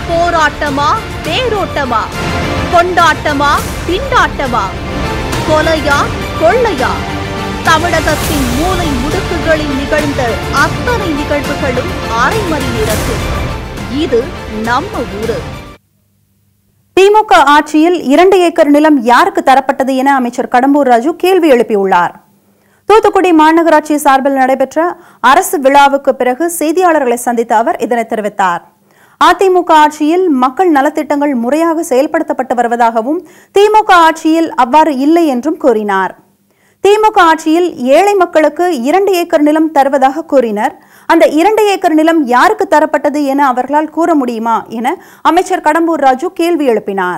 போராட்டமா தேரோட்டமா கொண்டாட்டமா திண்டாட்டமா கொலையா கொள்ளையா தமிழகத்தின் மூலை முடுக்குகளில் நிகழ்ந்த அத்தனை நிகழ்வுகளும் அரை மணி நேரத்தில் இது நம்ம ஊரு திமுக ஆட்சியில் இரண்டு ஏக்கர் நிலம் யாருக்கு தரப்பட்டது என அமைச்சர் கடம்பூர் ராஜு கேள்வி எழுப்பியுள்ளார் தூத்துக்குடி மாநகராட்சி சார்பில் நடைபெற்ற அரசு விழாவுக்கு பிறகு செய்தியாளர்களை சந்தித்த அவர் இதனை தெரிவித்தார் அதிமுக ஆட்சியில் மக்கள் நலத்திட்டங்கள் முறையாக செயல்படுத்தப்பட்டு வருவதாகவும் திமுக ஆட்சியில் அவ்வாறு இல்லை என்றும் கூறினார் திமுக ஆட்சியில் ஏழை மக்களுக்கு இரண்டு ஏக்கர் நிலம் தருவதாக கூறினர் அந்த இரண்டு ஏக்கர் நிலம் யாருக்கு தரப்பட்டது என அவர்களால் கூற முடியுமா என அமைச்சர் கடம்பூர் ராஜு கேள்வி எழுப்பினார்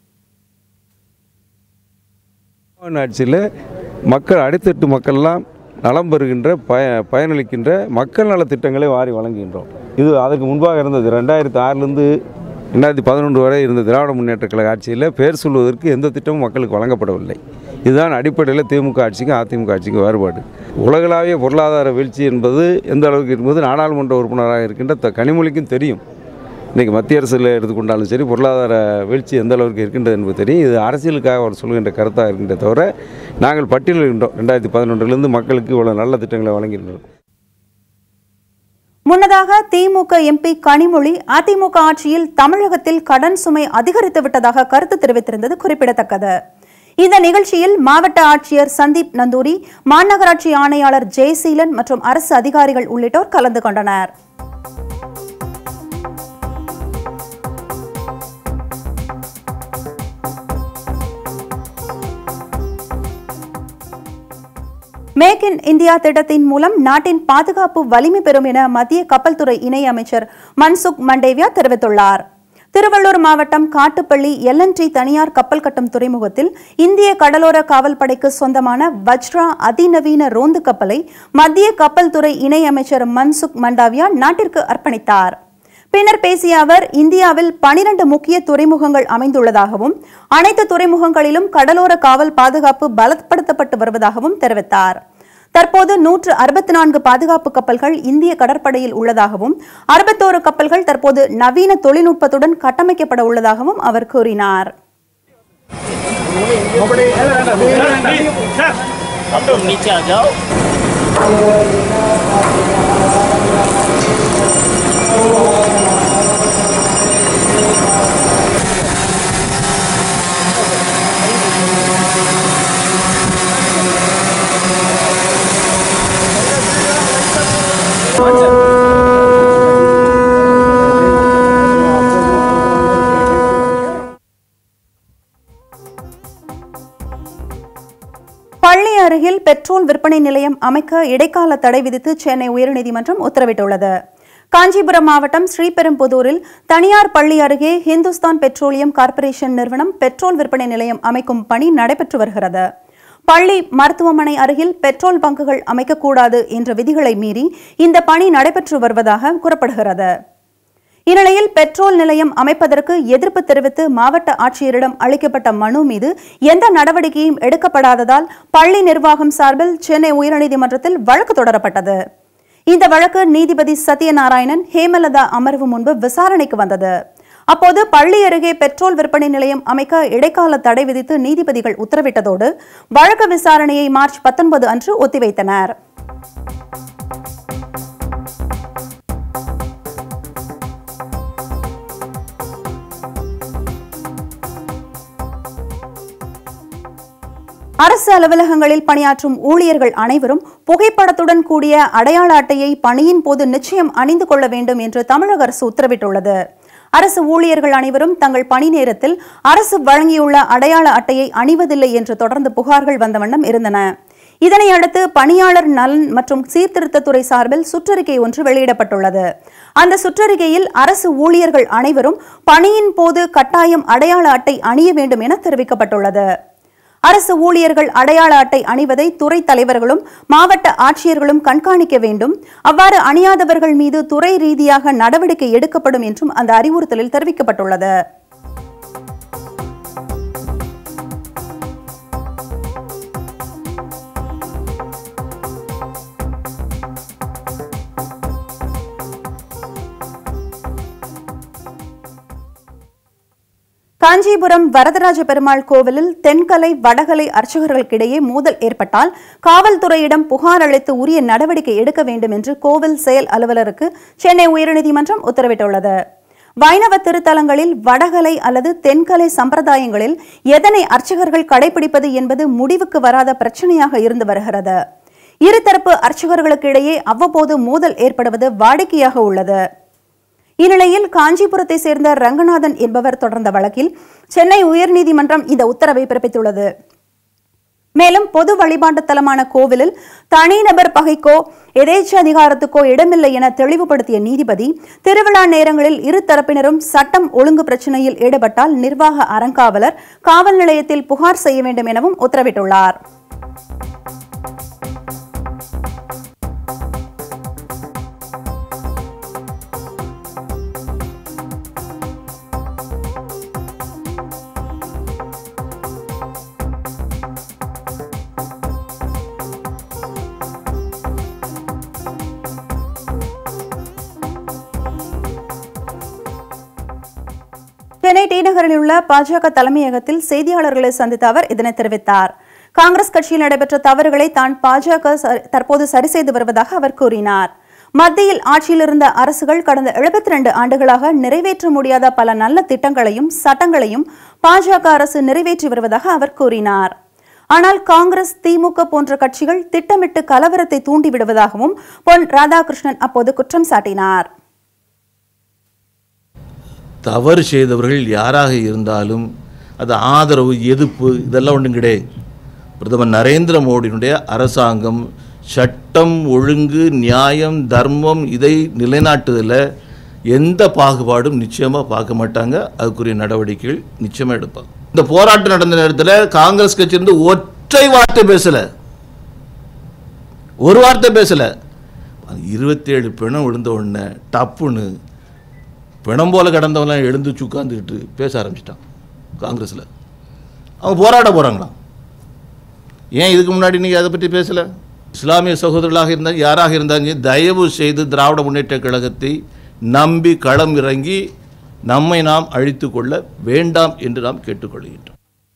ஜெகன்மோகன் ஆட்சியில் மக்கள் அடித்தட்டு மக்கள்லாம் நலம் பெறுகின்ற பய பயனளிக்கின்ற மக்கள் நலத் திட்டங்களை வாரி வழங்குகின்றோம் இது அதற்கு முன்பாக இருந்தது ரெண்டாயிரத்தி ஆறிலிருந்து ரெண்டாயிரத்தி பதினொன்று வரை இருந்த திராவிட முன்னேற்ற கழக ஆட்சியில் பேர் சொல்வதற்கு எந்த திட்டமும் மக்களுக்கு வழங்கப்படவில்லை இதுதான் அடிப்படையில் திமுக ஆட்சிக்கும் அதிமுக ஆட்சிக்கும் வேறுபாடு உலகளாவிய பொருளாதார வீழ்ச்சி என்பது எந்த அளவுக்கு என்பது நாடாளுமன்ற உறுப்பினராக இருக்கின்ற த கனிமொழிக்கும் தெரியும் இன்றைக்கி மத்திய அரசில் எடுத்துக்கொண்டாலும் சரி பொருளாதார வீழ்ச்சி எந்த அளவுக்கு இருக்கின்றது என்பது தெரியும் இது அரசியலுக்காக அவர் சொல்கின்ற கருத்தாக இருக்கின்ற தவிர நாங்கள் பட்டியலிடுகின்றோம் ரெண்டாயிரத்தி பதினொன்றிலிருந்து மக்களுக்கு இவ்வளோ நல்ல திட்டங்களை வழங்கியிருந்தோம் முன்னதாக திமுக எம்பி கனிமொழி அதிமுக ஆட்சியில் தமிழகத்தில் கடன் சுமை அதிகரித்து விட்டதாக கருத்து தெரிவித்திருந்தது குறிப்பிடத்தக்கது இந்த நிகழ்ச்சியில் மாவட்ட ஆட்சியர் சந்தீப் நந்தூரி மாநகராட்சி ஆணையாளர் ஜெயசீலன் மற்றும் அரசு அதிகாரிகள் உள்ளிட்டோர் கலந்து கொண்டனர் மேக் இன் இந்தியா திட்டத்தின் மூலம் நாட்டின் பாதுகாப்பு வலிமை பெறும் என மத்திய கப்பல் துறை இணை அமைச்சர் மன்சுக் மண்டேவியா தெரிவித்துள்ளார் திருவள்ளூர் மாவட்டம் காட்டுப்பள்ளி எல்என்டி தனியார் கப்பல் கட்டும் துறைமுகத்தில் இந்திய கடலோர காவல் படைக்கு சொந்தமான வஜ்ரா அதிநவீன ரோந்து கப்பலை மத்திய கப்பல் துறை இணை அமைச்சர் மன்சுக் மண்டாவியா நாட்டிற்கு அர்ப்பணித்தார் பின்னர் பேசிய அவர் இந்தியாவில் பனிரண்டு முக்கிய துறைமுகங்கள் அமைந்துள்ளதாகவும் அனைத்து துறைமுகங்களிலும் கடலோர காவல் பாதுகாப்பு பலப்படுத்தப்பட்டு வருவதாகவும் தெரிவித்தார் தற்போது நூற்று அறுபத்தி நான்கு பாதுகாப்பு கப்பல்கள் இந்திய கடற்படையில் உள்ளதாகவும் அறுபத்தோரு கப்பல்கள் தற்போது நவீன தொழில்நுட்பத்துடன் கட்டமைக்கப்பட உள்ளதாகவும் அவர் கூறினார் तुम नीचे आ जाओ பள்ளி அருகில் பெட்ரோல் விற்பனை நிலையம் அமைக்க இடைக்கால தடை விதித்து சென்னை உயர்நீதிமன்றம் உத்தரவிட்டுள்ளது காஞ்சிபுரம் மாவட்டம் ஸ்ரீபெரும்புதூரில் தனியார் பள்ளி அருகே ஹிந்துஸ்தான் பெட்ரோலியம் கார்ப்பரேஷன் நிறுவனம் பெட்ரோல் விற்பனை நிலையம் அமைக்கும் பணி நடைபெற்று வருகிறது பள்ளி மருத்துவமனை அருகில் பெட்ரோல் பங்குகள் அமைக்கக்கூடாது என்ற விதிகளை மீறி இந்த பணி நடைபெற்று வருவதாக கூறப்படுகிறது இந்நிலையில் பெட்ரோல் நிலையம் அமைப்பதற்கு எதிர்ப்பு தெரிவித்து மாவட்ட ஆட்சியரிடம் அளிக்கப்பட்ட மனு மீது எந்த நடவடிக்கையும் எடுக்கப்படாததால் பள்ளி நிர்வாகம் சார்பில் சென்னை உயர்நீதிமன்றத்தில் வழக்கு தொடரப்பட்டது இந்த வழக்கு நீதிபதி சத்யநாராயணன் ஹேமலதா அமர்வு முன்பு விசாரணைக்கு வந்தது அப்போது பள்ளி அருகே பெட்ரோல் விற்பனை நிலையம் அமைக்க இடைக்கால தடை விதித்து நீதிபதிகள் உத்தரவிட்டதோடு வழக்கு விசாரணையை மார்ச் பத்தொன்பது அன்று ஒத்திவைத்தனர் அரசு அலுவலகங்களில் பணியாற்றும் ஊழியர்கள் அனைவரும் புகைப்படத்துடன் கூடிய அடையாள அட்டையை பணியின் போது நிச்சயம் அணிந்து கொள்ள வேண்டும் என்று தமிழக அரசு உத்தரவிட்டுள்ளது அரசு ஊழியர்கள் அனைவரும் தங்கள் பணி நேரத்தில் அரசு வழங்கியுள்ள அடையாள அட்டையை அணிவதில்லை என்று தொடர்ந்து புகார்கள் வந்த வண்ணம் இருந்தன இதனையடுத்து பணியாளர் நலன் மற்றும் சீர்திருத்தத்துறை சார்பில் சுற்றறிக்கை ஒன்று வெளியிடப்பட்டுள்ளது அந்த சுற்றறிக்கையில் அரசு ஊழியர்கள் அனைவரும் பணியின் போது கட்டாயம் அடையாள அட்டை அணிய வேண்டும் என தெரிவிக்கப்பட்டுள்ளது அரசு ஊழியர்கள் அடையாள அட்டை அணிவதை துறை தலைவர்களும் மாவட்ட ஆட்சியர்களும் கண்காணிக்க வேண்டும் அவ்வாறு அணியாதவர்கள் மீது துறை ரீதியாக நடவடிக்கை எடுக்கப்படும் என்றும் அந்த அறிவுறுத்தலில் தெரிவிக்கப்பட்டுள்ளது காஞ்சிபுரம் வரதராஜ பெருமாள் கோவிலில் தென்கலை வடகலை அர்ச்சகர்களுக்கிடையே மோதல் ஏற்பட்டால் காவல்துறையிடம் புகார் அளித்து உரிய நடவடிக்கை எடுக்க வேண்டும் என்று கோவில் செயல் அலுவலருக்கு சென்னை உயர்நீதிமன்றம் உத்தரவிட்டுள்ளது வைணவ திருத்தலங்களில் வடகலை அல்லது தென்கலை சம்பிரதாயங்களில் எதனை அர்ச்சகர்கள் கடைபிடிப்பது என்பது முடிவுக்கு வராத பிரச்சனையாக இருந்து வருகிறது இருதரப்பு அர்ச்சகர்களுக்கு இடையே அவ்வப்போது மோதல் ஏற்படுவது வாடிக்கையாக உள்ளது இந்நிலையில் காஞ்சிபுரத்தை சேர்ந்த ரங்கநாதன் என்பவர் தொடர்ந்த வழக்கில் சென்னை உயர்நீதிமன்றம் இந்த உத்தரவை பிறப்பித்துள்ளது மேலும் பொது வழிபாட்டு தலமான கோவிலில் தனிநபர் பகைக்கோ எதேச்ச அதிகாரத்துக்கோ இடமில்லை என தெளிவுபடுத்திய நீதிபதி திருவிழா நேரங்களில் இரு தரப்பினரும் சட்டம் ஒழுங்கு பிரச்சனையில் ஈடுபட்டால் நிர்வாக அறங்காவலர் காவல் நிலையத்தில் புகார் செய்ய வேண்டும் எனவும் உத்தரவிட்டுள்ளார் சென்னை டி நகரில் உள்ள பாஜக தலைமையகத்தில் செய்தியாளர்களை சந்தித்த அவர் இதனை தெரிவித்தார் காங்கிரஸ் கட்சியில் நடைபெற்ற தவறுகளை தான் பாஜக ச- தற்போது சரி செய்து வருவதாக அவர் கூறினார் மத்தியில் ஆட்சியில் இருந்த அரசுகள் கடந்த 72 ஆண்டுகளாக நிறைவேற்ற முடியாத பல நல்ல திட்டங்களையும் சட்டங்களையும் பாஜக அரசு நிறைவேற்றி வருவதாக அவர் கூறினார் ஆனால் காங்கிரஸ் திமுக போன்ற கட்சிகள் திட்டமிட்டு கலவரத்தை தூண்டிவிடுவதாகவும் பொன் ராதாகிருஷ்ணன் அப்போது குற்றம் சாட்டினார் தவறு செய்தவர்கள் யாராக இருந்தாலும் அது ஆதரவு எதிர்ப்பு இதெல்லாம் ஒன்றும் கிடையாது பிரதமர் நரேந்திர மோடியினுடைய அரசாங்கம் சட்டம் ஒழுங்கு நியாயம் தர்மம் இதை நிலைநாட்டுதலில் எந்த பாகுபாடும் நிச்சயமாக பார்க்க மாட்டாங்க அதுக்குரிய நடவடிக்கைகள் நிச்சயமாக எடுப்பாங்க இந்த போராட்டம் நடந்த நேரத்தில் காங்கிரஸ் கட்சி இருந்து ஒற்றை வார்த்தை பேசலை ஒரு வார்த்தை பேசலை இருபத்தேழு பிணம் விழுந்த உடனே டப்புன்னு பிணம் போல கடந்தவங்களாம் எழுந்துச்சு உட்காந்துக்கிட்டு பேச ஆரம்பிச்சிட்டான் காங்கிரஸில் அவங்க போராட போகிறாங்களாம் ஏன் இதுக்கு முன்னாடி நீங்கள் அதை பற்றி பேசலை இஸ்லாமிய சகோதரர்களாக இருந்தாங்க யாராக இருந்தாங்க தயவு செய்து திராவிட முன்னேற்ற கழகத்தை நம்பி களம் இறங்கி நம்மை நாம் அழித்து கொள்ள வேண்டாம் என்று நாம் கேட்டுக்கொள்கின்றோம்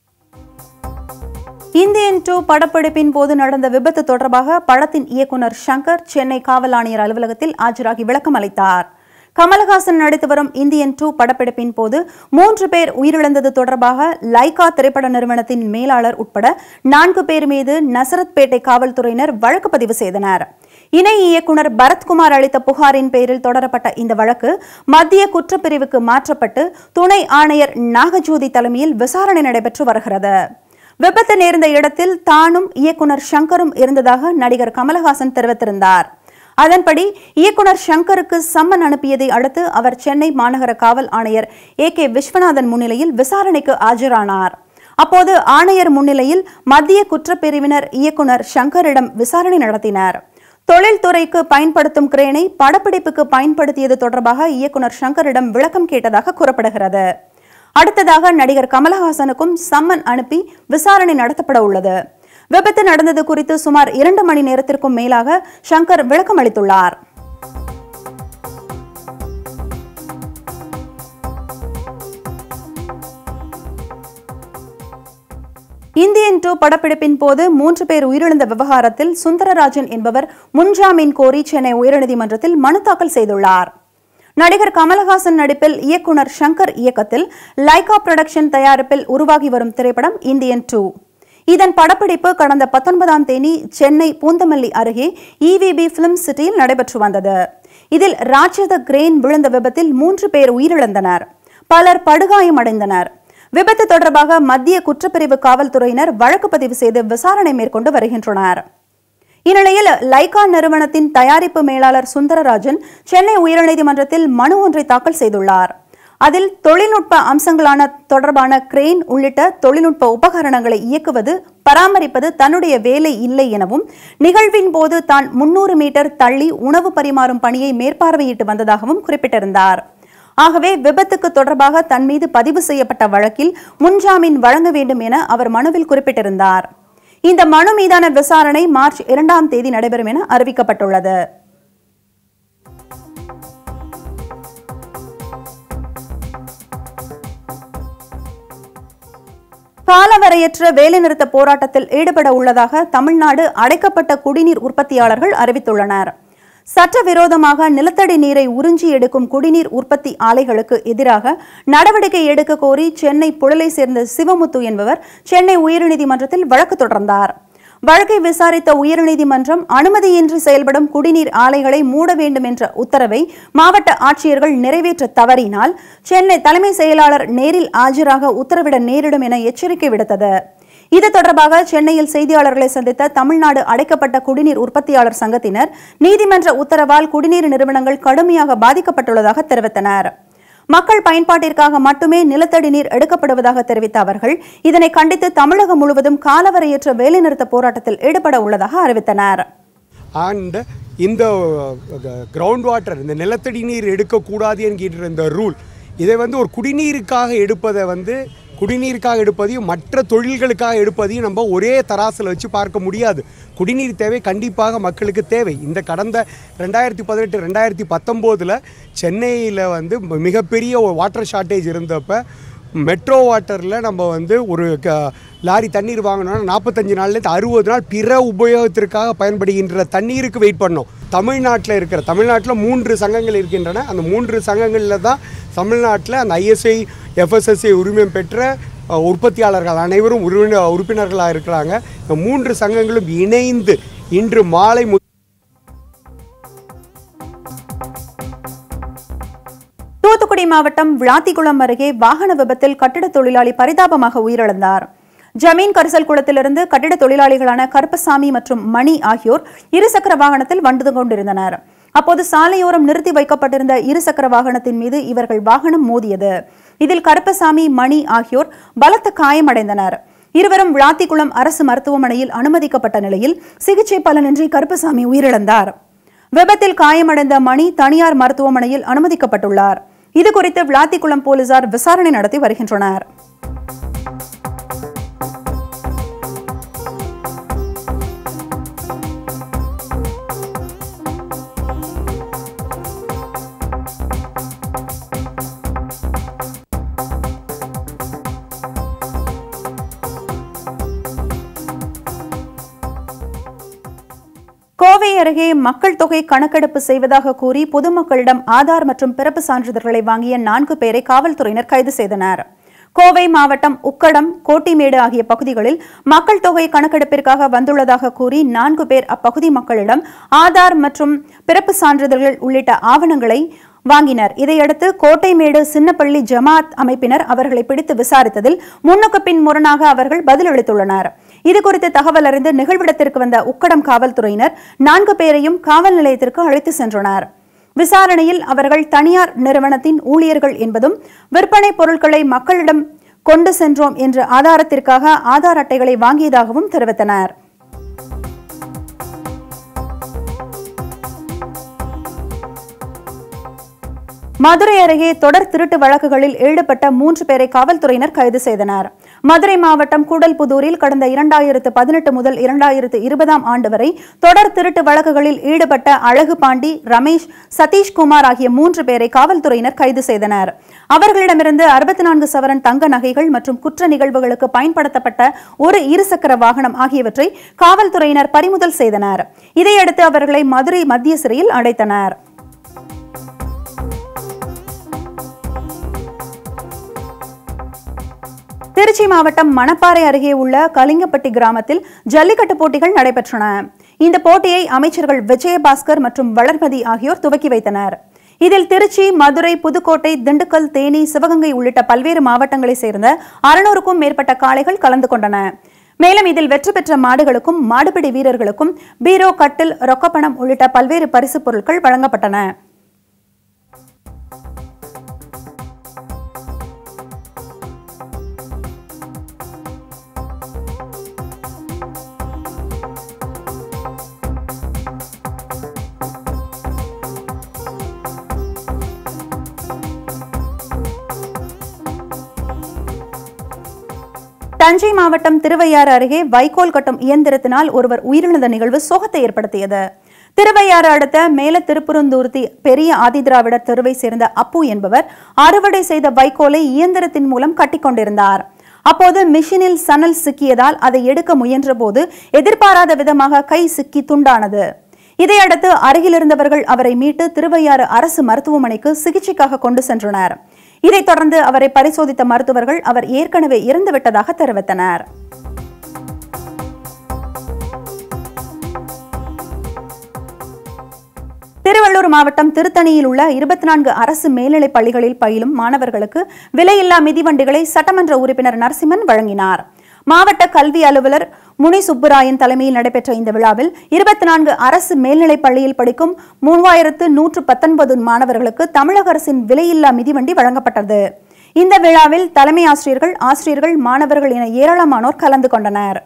இந்தியன் டூ படப்பிடிப்பின் போது நடந்த விபத்து தொடர்பாக படத்தின் இயக்குனர் சங்கர் சென்னை காவல் ஆணையர் அலுவலகத்தில் ஆஜராகி விளக்கம் அளித்தார் கமலஹாசன் நடித்து வரும் இந்தியன் டூ படப்பிடிப்பின் போது மூன்று பேர் உயிரிழந்தது தொடர்பாக லைகா திரைப்பட நிறுவனத்தின் மேலாளர் உட்பட நான்கு பேர் மீது நசரத்பேட்டை காவல்துறையினர் வழக்கு பதிவு செய்தனர் இணை இயக்குனர் பரத்குமார் அளித்த புகாரின் பேரில் தொடரப்பட்ட இந்த வழக்கு மத்திய குற்றப்பிரிவுக்கு மாற்றப்பட்டு துணை ஆணையர் நாகஜோதி தலைமையில் விசாரணை நடைபெற்று வருகிறது விபத்து நேர்ந்த இடத்தில் தானும் இயக்குனர் சங்கரும் இருந்ததாக நடிகர் கமலஹாசன் தெரிவித்திருந்தார் அதன்படி இயக்குனர் சங்கருக்கு சம்மன் அனுப்பியதை அடுத்து அவர் சென்னை மாநகர காவல் ஆணையர் ஏ கே விஸ்வநாதன் முன்னிலையில் விசாரணைக்கு ஆஜரானார் அப்போது ஆணையர் முன்னிலையில் மத்திய குற்றப்பிரிவினர் இயக்குனர் சங்கரிடம் விசாரணை நடத்தினர் தொழில்துறைக்கு பயன்படுத்தும் கிரேனை படப்பிடிப்புக்கு பயன்படுத்தியது தொடர்பாக இயக்குனர் சங்கரிடம் விளக்கம் கேட்டதாக கூறப்படுகிறது அடுத்ததாக நடிகர் கமலஹாசனுக்கும் சம்மன் அனுப்பி விசாரணை நடத்தப்பட உள்ளது விபத்து நடந்தது குறித்து சுமார் இரண்டு மணி நேரத்திற்கும் மேலாக சங்கர் விளக்கம் அளித்துள்ளார் இந்தியன் டூ படப்பிடிப்பின் போது மூன்று பேர் உயிரிழந்த விவகாரத்தில் சுந்தரராஜன் என்பவர் முன்ஜாமீன் கோரி சென்னை உயர்நீதிமன்றத்தில் மனு தாக்கல் செய்துள்ளார் நடிகர் கமலஹாசன் நடிப்பில் இயக்குனர் சங்கர் இயக்கத்தில் லைகா புரொடக்ஷன் தயாரிப்பில் உருவாகி வரும் திரைப்படம் இந்தியன் டூ இதன் படப்பிடிப்பு கடந்த பத்தொன்பதாம் தேதி சென்னை பூந்தமல்லி அருகே இவிபி பிலிம் சிட்டியில் நடைபெற்று வந்தது இதில் ராட்சத கிரேன் விழுந்த விபத்தில் மூன்று பேர் உயிரிழந்தனர் பலர் படுகாயமடைந்தனர் விபத்து தொடர்பாக மத்திய குற்றப்பிரிவு காவல்துறையினர் வழக்கு பதிவு செய்து விசாரணை மேற்கொண்டு வருகின்றனர் இந்நிலையில் லைகா நிறுவனத்தின் தயாரிப்பு மேலாளர் சுந்தரராஜன் சென்னை உயர்நீதிமன்றத்தில் மனு ஒன்றை தாக்கல் செய்துள்ளார் அதில் தொழில்நுட்ப அம்சங்களான தொடர்பான கிரேன் உள்ளிட்ட தொழில்நுட்ப உபகரணங்களை இயக்குவது பராமரிப்பது தன்னுடைய வேலை இல்லை எனவும் நிகழ்வின் போது தான் முன்னூறு மீட்டர் தள்ளி உணவு பரிமாறும் பணியை மேற்பார்வையிட்டு வந்ததாகவும் குறிப்பிட்டிருந்தார் ஆகவே விபத்துக்கு தொடர்பாக தன் மீது பதிவு செய்யப்பட்ட வழக்கில் முன்ஜாமீன் வழங்க வேண்டும் என அவர் மனுவில் குறிப்பிட்டிருந்தார் இந்த மனு மீதான விசாரணை மார்ச் இரண்டாம் தேதி நடைபெறும் என அறிவிக்கப்பட்டுள்ளது காலவரையற்ற வேலைநிறுத்த போராட்டத்தில் ஈடுபட உள்ளதாக தமிழ்நாடு அடைக்கப்பட்ட குடிநீர் உற்பத்தியாளர்கள் அறிவித்துள்ளனர் சட்டவிரோதமாக நிலத்தடி நீரை உறிஞ்சி எடுக்கும் குடிநீர் உற்பத்தி ஆலைகளுக்கு எதிராக நடவடிக்கை எடுக்க கோரி சென்னை புழலை சேர்ந்த சிவமுத்து என்பவர் சென்னை உயர்நீதிமன்றத்தில் வழக்கு தொடர்ந்தார் வழக்கை விசாரித்த உயர்நீதிமன்றம் அனுமதியின்றி செயல்படும் குடிநீர் ஆலைகளை மூட வேண்டும் என்ற உத்தரவை மாவட்ட ஆட்சியர்கள் நிறைவேற்ற தவறினால் சென்னை தலைமை செயலாளர் நேரில் ஆஜராக உத்தரவிட நேரிடும் என எச்சரிக்கை விடுத்தது இது தொடர்பாக சென்னையில் செய்தியாளர்களை சந்தித்த தமிழ்நாடு அடைக்கப்பட்ட குடிநீர் உற்பத்தியாளர் சங்கத்தினர் நீதிமன்ற உத்தரவால் குடிநீர் நிறுவனங்கள் கடுமையாக பாதிக்கப்பட்டுள்ளதாக தெரிவித்தனர் மக்கள் பயன்பாட்டிற்காக மட்டுமே நிலத்தடி நீர் எடுக்கப்படுவதாக தெரிவித்த அவர்கள் இதனை கண்டித்து தமிழகம் முழுவதும் காலவரையற்ற வேலைநிறுத்த போராட்டத்தில் ஈடுபட உள்ளதாக அறிவித்தனர் அண்ட் இந்த கிரவுண்ட் வாட்டர் இந்த நிலத்தடி நீர் எடுக்கக்கூடாது என்கின்ற இந்த ரூல் இதை வந்து ஒரு குடிநீருக்காக எடுப்பதை வந்து குடிநீருக்காக எடுப்பதையும் மற்ற தொழில்களுக்காக எடுப்பதையும் நம்ம ஒரே தராசில் வச்சு பார்க்க முடியாது குடிநீர் தேவை கண்டிப்பாக மக்களுக்கு தேவை இந்த கடந்த ரெண்டாயிரத்தி பதினெட்டு ரெண்டாயிரத்தி பத்தொம்போதில் சென்னையில் வந்து மிகப்பெரிய ஒரு வாட்டர் ஷார்ட்டேஜ் இருந்தப்ப மெட்ரோ வாட்டரில் நம்ம வந்து ஒரு க லாரி தண்ணீர் வாங்கினோம்னா நாற்பத்தஞ்சு நாள்லேருந்து அறுபது நாள் பிற உபயோகத்திற்காக பயன்படுகின்ற தண்ணீருக்கு வெயிட் பண்ணோம் தமிழ்நாட்டில் இருக்கிற தமிழ்நாட்டில் மூன்று சங்கங்கள் இருக்கின்றன அந்த மூன்று சங்கங்களில் தான் தமிழ்நாட்டில் அந்த ஐஎஸ்ஐ எஃப்எஸ்எஸ்ஐ உரிமம் பெற்ற அஹ், உற்பத்தியாளர்கள் அனைவரும் உறுப்பின உறுப்பினர்களாக இருக்கிறாங்க இந்த மூன்று சங்கங்களும் இணைந்து இன்று மாலை மு தூத்துக்குடி மாவட்டம் விளாத்திக்குளம் அருகே வாகன விபத்தில் கட்டிட தொழிலாளி பரிதாபமாக உயிரிழந்தார் ஜமீன் கரிசல் குளத்திலிருந்து கட்டிட தொழிலாளிகளான கருப்பசாமி மற்றும் மணி ஆகியோர் இருசக்கர வாகனத்தில் வந்து கொண்டிருந்தனர் அப்போது சாலையோரம் நிறுத்தி வைக்கப்பட்டிருந்த இருசக்கர வாகனத்தின் மீது இவர்கள் வாகனம் மோதியது இதில் கருப்பசாமி மணி ஆகியோர் பலத்த காயமடைந்தனர் இருவரும் விளாத்திக்குளம் அரசு மருத்துவமனையில் அனுமதிக்கப்பட்ட நிலையில் சிகிச்சை பலனின்றி கருப்பசாமி உயிரிழந்தார் விபத்தில் காயமடைந்த மணி தனியார் மருத்துவமனையில் அனுமதிக்கப்பட்டுள்ளார் இது குறித்து விளாத்திக்குளம் போலீசார் விசாரணை நடத்தி வருகின்றனர் கோவை அருகே மக்கள் தொகை கணக்கெடுப்பு செய்வதாக கூறி பொதுமக்களிடம் ஆதார் மற்றும் பிறப்பு சான்றிதழ்களை வாங்கிய நான்கு பேரை காவல்துறையினர் கைது செய்தனர் கோவை மாவட்டம் உக்கடம் கோட்டிமேடு ஆகிய பகுதிகளில் மக்கள் தொகை கணக்கெடுப்பிற்காக வந்துள்ளதாக கூறி நான்கு பேர் அப்பகுதி மக்களிடம் ஆதார் மற்றும் பிறப்பு சான்றிதழ்கள் உள்ளிட்ட ஆவணங்களை வாங்கினர் இதையடுத்து கோட்டைமேடு சின்னப்பள்ளி ஜமாத் அமைப்பினர் அவர்களை பிடித்து விசாரித்ததில் முன்னுக்கு பின் முரணாக அவர்கள் பதிலளித்துள்ளனர் இதுகுறித்து தகவல் அறிந்து நிகழ்விடத்திற்கு வந்த உக்கடம் காவல்துறையினர் நான்கு பேரையும் காவல் நிலையத்திற்கு அழைத்து சென்றனர் விசாரணையில் அவர்கள் தனியார் நிறுவனத்தின் ஊழியர்கள் என்பதும் விற்பனை பொருட்களை மக்களிடம் கொண்டு சென்றோம் என்ற ஆதாரத்திற்காக ஆதார் அட்டைகளை வாங்கியதாகவும் தெரிவித்தனர் மதுரை அருகே தொடர் திருட்டு வழக்குகளில் ஈடுபட்ட மூன்று பேரை காவல்துறையினர் கைது செய்தனர் மதுரை மாவட்டம் கூடல்புதூரில் கடந்த இரண்டாயிரத்து பதினெட்டு முதல் இரண்டாயிரத்து இருபதாம் ஆண்டு வரை தொடர் திருட்டு வழக்குகளில் ஈடுபட்ட அழகு பாண்டி ரமேஷ் சதீஷ்குமார் ஆகிய மூன்று பேரை காவல்துறையினர் கைது செய்தனர் அவர்களிடமிருந்து அறுபத்தி நான்கு சவரன் தங்க நகைகள் மற்றும் குற்ற நிகழ்வுகளுக்கு பயன்படுத்தப்பட்ட ஒரு இருசக்கர வாகனம் ஆகியவற்றை காவல்துறையினர் பறிமுதல் செய்தனர் இதையடுத்து அவர்களை மதுரை மத்திய சிறையில் அடைத்தனர் திருச்சி மாவட்டம் மணப்பாறை அருகே உள்ள கலிங்கப்பட்டி கிராமத்தில் ஜல்லிக்கட்டு போட்டிகள் நடைபெற்றன இந்த போட்டியை அமைச்சர்கள் விஜயபாஸ்கர் மற்றும் வளர்மதி ஆகியோர் துவக்கி வைத்தனர் இதில் திருச்சி மதுரை புதுக்கோட்டை திண்டுக்கல் தேனி சிவகங்கை உள்ளிட்ட பல்வேறு மாவட்டங்களைச் சேர்ந்த அறுநூறுக்கும் மேற்பட்ட காளைகள் கலந்து கொண்டன மேலும் இதில் வெற்றி பெற்ற மாடுகளுக்கும் மாடுபிடி வீரர்களுக்கும் பீரோ கட்டில் ரொக்கப்பணம் உள்ளிட்ட பல்வேறு பரிசுப் பொருட்கள் வழங்கப்பட்டன தஞ்சை மாவட்டம் திருவையாறு அருகே வைக்கோல் கட்டும் இயந்திரத்தினால் ஒருவர் உயிரிழந்த நிகழ்வு சோகத்தை ஏற்படுத்தியது திருவையாறு அடுத்த மேல திருப்புறந்தூர்த்தி பெரிய ஆதிதிராவிடர் தெருவை சேர்ந்த அப்பு என்பவர் அறுவடை செய்த வைக்கோலை இயந்திரத்தின் மூலம் கட்டிக்கொண்டிருந்தார் அப்போது மிஷினில் சணல் சிக்கியதால் அதை எடுக்க முயன்றபோது எதிர்பாராத விதமாக கை சிக்கி துண்டானது இதையடுத்து அருகிலிருந்தவர்கள் அவரை மீட்டு திருவையாறு அரசு மருத்துவமனைக்கு சிகிச்சைக்காக கொண்டு சென்றனர் இதைத் தொடர்ந்து அவரை பரிசோதித்த மருத்துவர்கள் அவர் ஏற்கனவே இறந்துவிட்டதாக தெரிவித்தனர் திருவள்ளூர் மாவட்டம் திருத்தணியில் உள்ள இருபத்தி நான்கு அரசு மேல்நிலைப் பள்ளிகளில் பயிலும் மாணவர்களுக்கு விலையில்லா மிதிவண்டிகளை சட்டமன்ற உறுப்பினர் நரசிம்மன் வழங்கினார் மாவட்ட கல்வி அலுவலர் முனி சுப்புராயன் தலைமையில் நடைபெற்ற இந்த விழாவில் இருபத்தி நான்கு அரசு மேல்நிலைப் பள்ளியில் படிக்கும் மூவாயிரத்து நூற்று பத்தொன்பது மாணவர்களுக்கு தமிழக அரசின் விலையில்லா மிதிவண்டி வழங்கப்பட்டது இந்த விழாவில் தலைமை ஆசிரியர்கள் ஆசிரியர்கள் மாணவர்கள் என ஏராளமானோர் கலந்து கொண்டனர்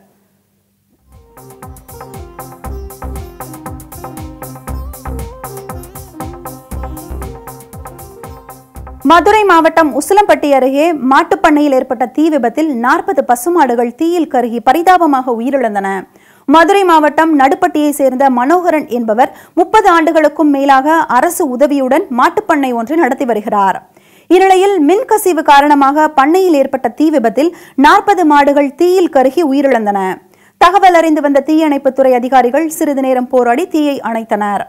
மதுரை மாவட்டம் உசிலம்பட்டி அருகே மாட்டுப்பண்ணையில் ஏற்பட்ட தீ விபத்தில் நாற்பது பசுமாடுகள் தீயில் கருகி பரிதாபமாக உயிரிழந்தன மதுரை மாவட்டம் நடுப்பட்டியை சேர்ந்த மனோகரன் என்பவர் முப்பது ஆண்டுகளுக்கும் மேலாக அரசு உதவியுடன் மாட்டுப்பண்ணை ஒன்றை நடத்தி வருகிறார் இந்நிலையில் மின்கசிவு காரணமாக பண்ணையில் ஏற்பட்ட தீ விபத்தில் நாற்பது மாடுகள் தீயில் கருகி உயிரிழந்தன தகவல் அறிந்து வந்த தீயணைப்புத்துறை அதிகாரிகள் சிறிது நேரம் போராடி தீயை அணைத்தனர்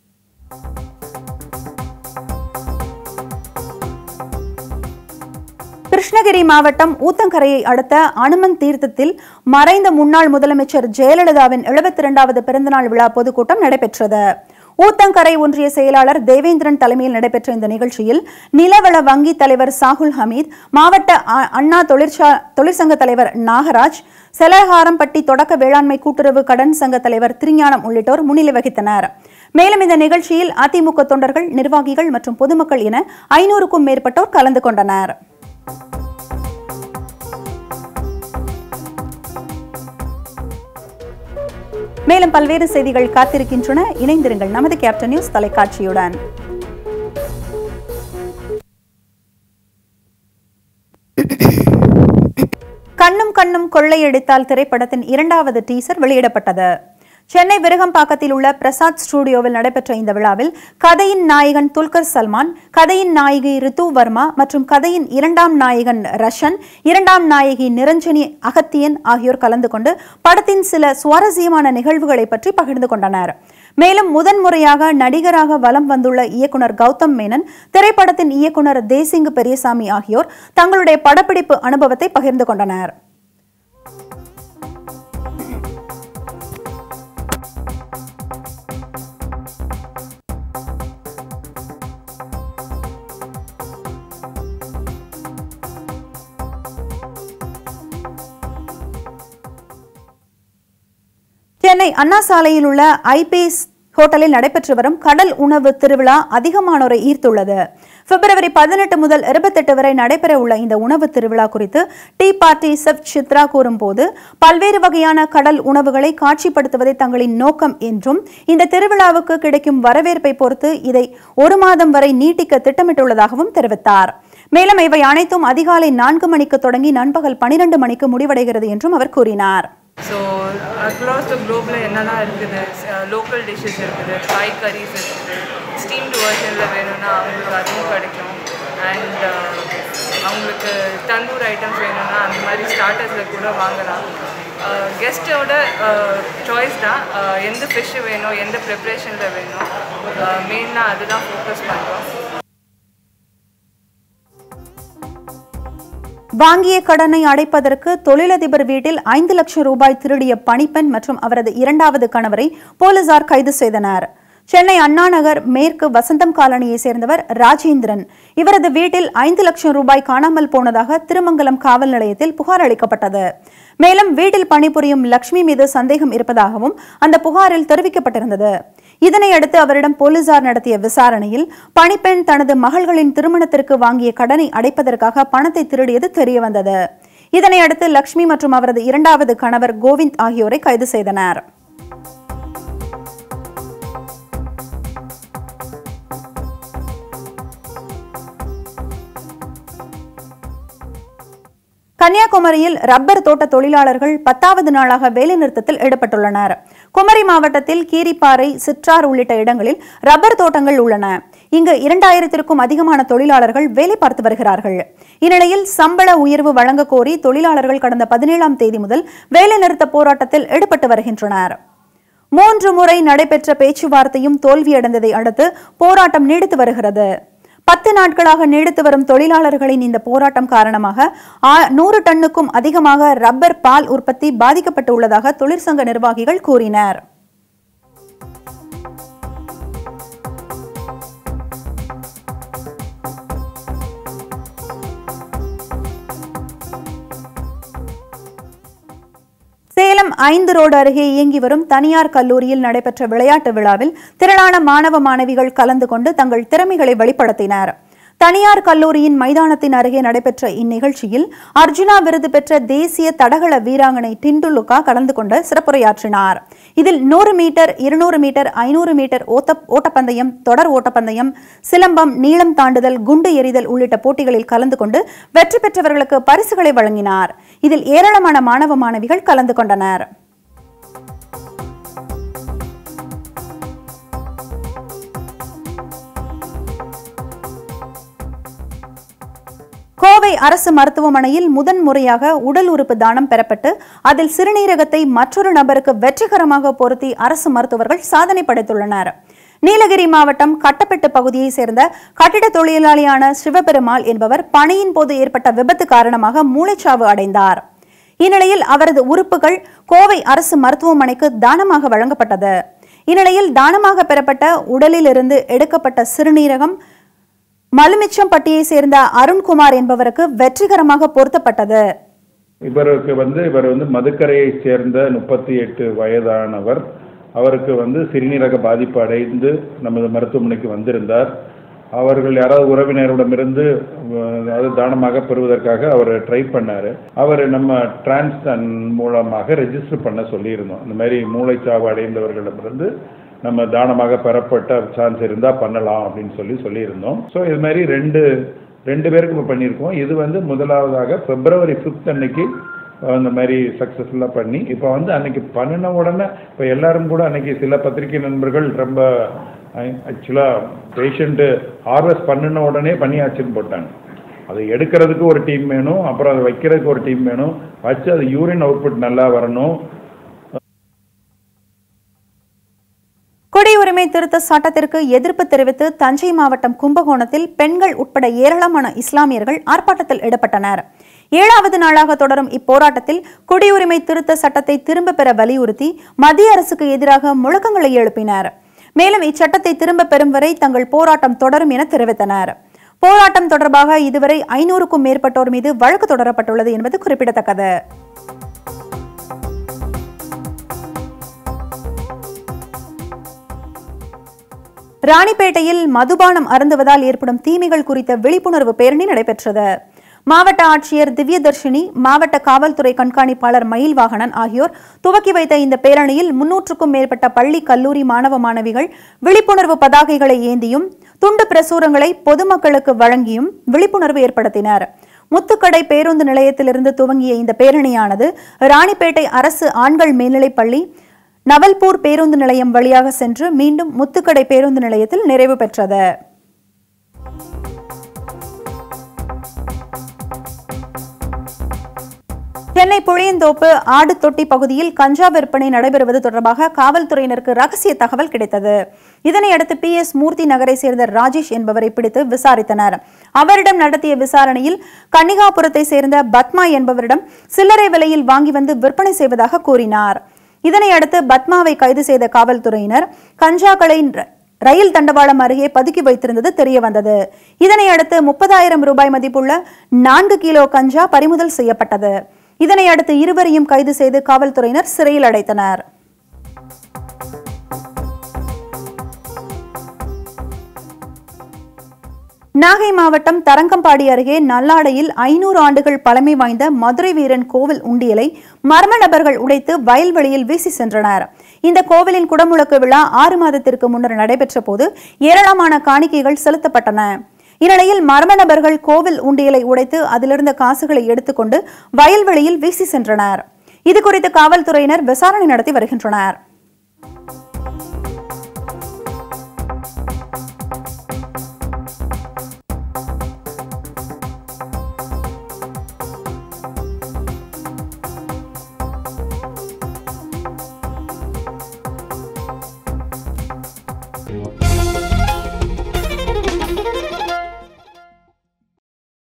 கிருஷ்ணகிரி மாவட்டம் ஊத்தங்கரையை அடுத்த அனுமன் தீர்த்தத்தில் மறைந்த முன்னாள் முதலமைச்சர் ஜெயலலிதாவின் எழுபத்தி இரண்டாவது பிறந்தநாள் விழா பொதுக்கூட்டம் நடைபெற்றது ஊத்தங்கரை ஒன்றிய செயலாளர் தேவேந்திரன் தலைமையில் நடைபெற்ற இந்த நிகழ்ச்சியில் நிலவள வங்கி தலைவர் சாகுல் ஹமீத் மாவட்ட அ- அண்ணா தொழிற்சா தொழிற்சங்க தலைவர் நாகராஜ் செலகாரம்பட்டி தொடக்க வேளாண்மை கூட்டுறவு கடன் சங்க தலைவர் திருஞானம் உள்ளிட்டோர் முன்னிலை வகித்தனர் மேலும் இந்த நிகழ்ச்சியில் அதிமுக தொண்டர்கள் நிர்வாகிகள் மற்றும் பொதுமக்கள் என ஐநூறுக்கும் மேற்பட்டோர் கலந்து கொண்டனர் மேலும் பல்வேறு செய்திகள் காத்திருக்கின்றன இணைந்திருங்கள் நமது கேப்டன் நியூஸ் தொலைக்காட்சியுடன் கண்ணும் கண்ணும் கொள்ளையடித்தால் திரைப்படத்தின் இரண்டாவது டீசர் வெளியிடப்பட்டது சென்னை விருகம்பாக்கத்தில் உள்ள பிரசாத் ஸ்டுடியோவில் நடைபெற்ற இந்த விழாவில் கதையின் நாயகன் துல்கர் சல்மான் கதையின் நாயகி ரித்து வர்மா மற்றும் கதையின் இரண்டாம் நாயகன் ரஷன் இரண்டாம் நாயகி நிரஞ்சனி அகத்தியன் ஆகியோர் கலந்து கொண்டு படத்தின் சில சுவாரஸ்யமான நிகழ்வுகளை பற்றி பகிர்ந்து கொண்டனர் மேலும் முதன்முறையாக நடிகராக வலம் வந்துள்ள இயக்குனர் கௌதம் மேனன் திரைப்படத்தின் இயக்குனர் தேசிங்கு பெரியசாமி ஆகியோர் தங்களுடைய படப்பிடிப்பு அனுபவத்தை பகிர்ந்து கொண்டனர் சென்னை அண்ணா சாலையில் உள்ள ஐபிஎஸ் ஹோட்டலில் நடைபெற்று வரும் கடல் உணவு திருவிழா அதிகமானோரை ஈர்த்துள்ளது பிப்ரவரி பதினெட்டு முதல் இருபத்தெட்டு வரை நடைபெற உள்ள இந்த உணவு திருவிழா குறித்து டீ பார்ட்டி செஃப் சித்ரா கூறும்போது பல்வேறு வகையான கடல் உணவுகளை காட்சிப்படுத்துவதே தங்களின் நோக்கம் என்றும் இந்த திருவிழாவுக்கு கிடைக்கும் வரவேற்பை பொறுத்து இதை ஒரு மாதம் வரை நீட்டிக்க திட்டமிட்டுள்ளதாகவும் தெரிவித்தார் மேலும் இவை அனைத்தும் அதிகாலை நான்கு மணிக்கு தொடங்கி நண்பகல் பனிரெண்டு மணிக்கு முடிவடைகிறது என்றும் அவர் கூறினார் ஸோ அக்ராஸ் த குளோபில் என்னெல்லாம் இருக்குது லோக்கல் டிஷ்ஷஸ் இருக்குது ஃப்ரை கரீஸ் இருக்குது ஸ்டீம்டு வெர்ஷனில் வேணும்னா அவங்களுக்கு அதுவும் கிடைக்கும் அண்ட் அவங்களுக்கு தந்தூர் ஐட்டம்ஸ் வேணும்னா அந்த மாதிரி ஸ்டார்டர்ஸில் கூட வாங்கலாம் கெஸ்ட்டோட சாய்ஸ் தான் அஹ், எந்த ஃபிஷ்ஷு வேணும் எந்த ப்ரிப்ரேஷனில் வேணும் மெயினாக அதுதான் ஃபோக்கஸ் பண்ணுறோம் வாங்கிய கடனை அடைப்பதற்கு தொழிலதிபர் வீட்டில் ஐந்து லட்சம் ரூபாய் திருடிய பணிப்பெண் மற்றும் அவரது இரண்டாவது கணவரை போலீசார் கைது செய்தனர் சென்னை அண்ணா நகர் மேற்கு வசந்தம் காலனியை சேர்ந்தவர் ராஜேந்திரன் இவரது வீட்டில் ஐந்து லட்சம் ரூபாய் காணாமல் போனதாக திருமங்கலம் காவல் நிலையத்தில் புகார் அளிக்கப்பட்டது மேலும் வீட்டில் பணிபுரியும் லட்சுமி மீது சந்தேகம் இருப்பதாகவும் அந்த புகாரில் தெரிவிக்கப்பட்டிருந்தது இதனையடுத்து அவரிடம் போலீசார் நடத்திய விசாரணையில் பணிப்பெண் தனது மகள்களின் திருமணத்திற்கு வாங்கிய கடனை அடைப்பதற்காக பணத்தை திருடியது தெரியவந்தது இதனையடுத்து லட்சுமி மற்றும் அவரது இரண்டாவது கணவர் கோவிந்த் ஆகியோரை கைது செய்தனர் கன்னியாகுமரியில் ரப்பர் தோட்ட தொழிலாளர்கள் பத்தாவது நாளாக வேலைநிறுத்தத்தில் ஈடுபட்டுள்ளனர் குமரி மாவட்டத்தில் கீரிப்பாறை சிற்றார் உள்ளிட்ட இடங்களில் ரப்பர் தோட்டங்கள் உள்ளன இங்கு இரண்டாயிரத்திற்கும் அதிகமான தொழிலாளர்கள் வேலை பார்த்து வருகிறார்கள் இந்நிலையில் சம்பள உயர்வு வழங்க கோரி தொழிலாளர்கள் கடந்த பதினேழாம் தேதி முதல் வேலைநிறுத்த போராட்டத்தில் ஈடுபட்டு வருகின்றனர் மூன்று முறை நடைபெற்ற பேச்சுவார்த்தையும் தோல்வியடைந்ததை அடுத்து போராட்டம் நீடித்து வருகிறது பத்து நாட்களாக நீடித்து வரும் தொழிலாளர்களின் இந்த போராட்டம் காரணமாக ஆ- நூறு டன்னுக்கும் அதிகமாக ரப்பர் பால் உற்பத்தி பாதிக்கப்பட்டுள்ளதாக தொழிற்சங்க நிர்வாகிகள் கூறினர் சேலம் ஐந்து ரோடு அருகே இயங்கி வரும் தனியார் கல்லூரியில் நடைபெற்ற விளையாட்டு விழாவில் திரளான மாணவ மாணவிகள் கலந்து கொண்டு தங்கள் திறமைகளை வெளிப்படுத்தினர் தனியார் கல்லூரியின் மைதானத்தின் அருகே நடைபெற்ற இந்நிகழ்ச்சியில் அர்ஜுனா விருது பெற்ற தேசிய தடகள வீராங்கனை டிண்டுலுகா கலந்து கொண்டு சிறப்புரையாற்றினார் இதில் நூறு மீட்டர் இருநூறு மீட்டர் ஐநூறு மீட்டர் ஓட்ட ஓட்டப்பந்தயம் தொடர் ஓட்டப்பந்தயம் சிலம்பம் நீளம் தாண்டுதல் குண்டு எறிதல் உள்ளிட்ட போட்டிகளில் கலந்து கொண்டு வெற்றி பெற்றவர்களுக்கு பரிசுகளை வழங்கினார் இதில் ஏராளமான மாணவ மாணவிகள் கலந்து கொண்டனர் கோவை அரசு மருத்துவமனையில் முதன் முறையாக உடல் உறுப்பு தானம் பெறப்பட்டு அதில் சிறுநீரகத்தை மற்றொரு நபருக்கு வெற்றிகரமாக பொருத்தி அரசு மருத்துவர்கள் சாதனை படைத்துள்ளனர் நீலகிரி மாவட்டம் கட்டப்பட்டு பகுதியைச் சேர்ந்த கட்டிட தொழிலாளியான சிவபெருமாள் என்பவர் பணியின் போது ஏற்பட்ட விபத்து காரணமாக மூளைச்சாவு அடைந்தார் இந்நிலையில் அவரது உறுப்புகள் கோவை அரசு மருத்துவமனைக்கு தானமாக வழங்கப்பட்டது இந்நிலையில் தானமாக பெறப்பட்ட உடலிலிருந்து எடுக்கப்பட்ட சிறுநீரகம் மலுமிச்சம்பட்டியை சேர்ந்த அருண்குமார் என்பவருக்கு வெற்றிகரமாக பொருத்தப்பட்டது இவருக்கு வந்து இவர் வந்து மதுக்கரையை சேர்ந்த முப்பத்தி எட்டு வயதானவர் அவருக்கு வந்து சிறுநீரக பாதிப்பு அடைந்து நமது மருத்துவமனைக்கு வந்திருந்தார் அவர்கள் யாராவது உறவினரிடமிருந்து அஹ், அதாவது தானமாக பெறுவதற்காக அவர் ட்ரை பண்ணார் அவர் நம்ம டிரான்ஸ் மூலமாக ரெஜிஸ்டர் பண்ண சொல்லியிருந்தோம் இந்த மாதிரி மூளைச்சாவு அடைந்தவர்களிடமிருந்து நம்ம தானமாக பெறப்பட்ட சான்ஸ் இருந்தால் பண்ணலாம் அப்படின்னு சொல்லி சொல்லியிருந்தோம் ஸோ இது மாதிரி ரெண்டு ரெண்டு பேருக்கு இப்போ பண்ணியிருக்கோம் இது வந்து முதலாவதாக பிப்ரவரி ஃபிஃப்த் அன்னைக்கு அந்த மாதிரி சக்ஸஸ்ஃபுல்லாக பண்ணி இப்போ வந்து அன்னைக்கு பண்ணின உடனே இப்போ எல்லாரும் கூட அன்னைக்கு சில பத்திரிகை நண்பர்கள் ரொம்ப ஆக்சுவலாக பேஷண்ட்டு ஹார்வெஸ்ட் பண்ணின உடனே பண்ணியாச்சுன்னு போட்டாங்க அதை எடுக்கிறதுக்கு ஒரு டீம் வேணும் அப்புறம் அதை வைக்கிறதுக்கு ஒரு டீம் வேணும் வச்சு அது யூரின் அவுட்புட் நல்லா வரணும் குடியுரிமை திருத்த சட்டத்திற்கு எதிர்ப்பு தெரிவித்து தஞ்சை மாவட்டம் கும்பகோணத்தில் பெண்கள் உட்பட ஏராளமான இஸ்லாமியர்கள் ஆர்ப்பாட்டத்தில் ஈடுபட்டனர் ஏழாவது நாளாக தொடரும் இப்போராட்டத்தில் குடியுரிமை திருத்த சட்டத்தை திரும்ப பெற வலியுறுத்தி மத்திய அரசுக்கு எதிராக முழக்கங்களை எழுப்பினர் மேலும் இச்சட்டத்தை திரும்ப பெறும் வரை தங்கள் போராட்டம் தொடரும் என தெரிவித்தனர் போராட்டம் தொடர்பாக இதுவரை ஐநூறுக்கும் மேற்பட்டோர் மீது வழக்கு தொடரப்பட்டுள்ளது என்பது குறிப்பிடத்தக்கது ராணிப்பேட்டையில் மதுபானம் அருந்துவதால் ஏற்படும் தீமைகள் குறித்த விழிப்புணர்வு பேரணி நடைபெற்றது மாவட்ட ஆட்சியர் திவ்யதர்ஷினி மாவட்ட காவல்துறை கண்காணிப்பாளர் மயில் வாகனன் ஆகியோர் துவக்கி வைத்த இந்த பேரணியில் முன்னூற்றுக்கும் மேற்பட்ட பள்ளி கல்லூரி மாணவ மாணவிகள் விழிப்புணர்வு பதாகைகளை ஏந்தியும் துண்டு பிரசுரங்களை பொதுமக்களுக்கு வழங்கியும் விழிப்புணர்வு ஏற்படுத்தினர் முத்துக்கடை பேருந்து நிலையத்திலிருந்து துவங்கிய இந்த பேரணியானது ராணிப்பேட்டை அரசு ஆண்கள் மேல்நிலைப்பள்ளி நவல்பூர் பேருந்து நிலையம் வழியாக சென்று மீண்டும் முத்துக்கடை பேருந்து நிலையத்தில் நிறைவு பெற்றது சென்னை புளியந்தோப்பு ஆடுதொட்டி பகுதியில் கஞ்சா விற்பனை நடைபெறுவது தொடர்பாக காவல்துறையினருக்கு ரகசிய தகவல் கிடைத்தது இதனையடுத்து பி எஸ் மூர்த்தி நகரை சேர்ந்த ராஜேஷ் என்பவரை பிடித்து விசாரித்தனர் அவரிடம் நடத்திய விசாரணையில் கன்னிகாபுரத்தை சேர்ந்த பத்மா என்பவரிடம் சில்லறை விலையில் வாங்கி வந்து விற்பனை செய்வதாக கூறினார் இதனையடுத்து பத்மாவை கைது செய்த காவல்துறையினர் கஞ்சாக்களை ர- ரயில் தண்டவாளம் அருகே பதுக்கி வைத்திருந்தது தெரிய வந்தது இதனையடுத்து முப்பதாயிரம் ரூபாய் மதிப்புள்ள நான்கு கிலோ கஞ்சா பறிமுதல் செய்யப்பட்டது இதனையடுத்து இருவரையும் கைது செய்து காவல்துறையினர் சிறையில் அடைத்தனர் நாகை மாவட்டம் தரங்கம்பாடி அருகே நல்லாடையில் ஐநூறு ஆண்டுகள் பழமை வாய்ந்த மதுரை வீரன் கோவில் உண்டியலை மர்ம நபர்கள் உடைத்து வயல்வெளியில் வீசி சென்றனர் இந்த கோவிலின் குடமுழக்கு விழா ஆறு மாதத்திற்கு முன்னர் நடைபெற்ற போது ஏராளமான காணிக்கைகள் செலுத்தப்பட்டன இந்நிலையில் மர்ம நபர்கள் கோவில் உண்டியலை உடைத்து அதிலிருந்த காசுகளை எடுத்துக்கொண்டு வயல்வெளியில் வீசி சென்றனர் இதுகுறித்து காவல்துறையினர் விசாரணை நடத்தி வருகின்றனர் வணக்கம்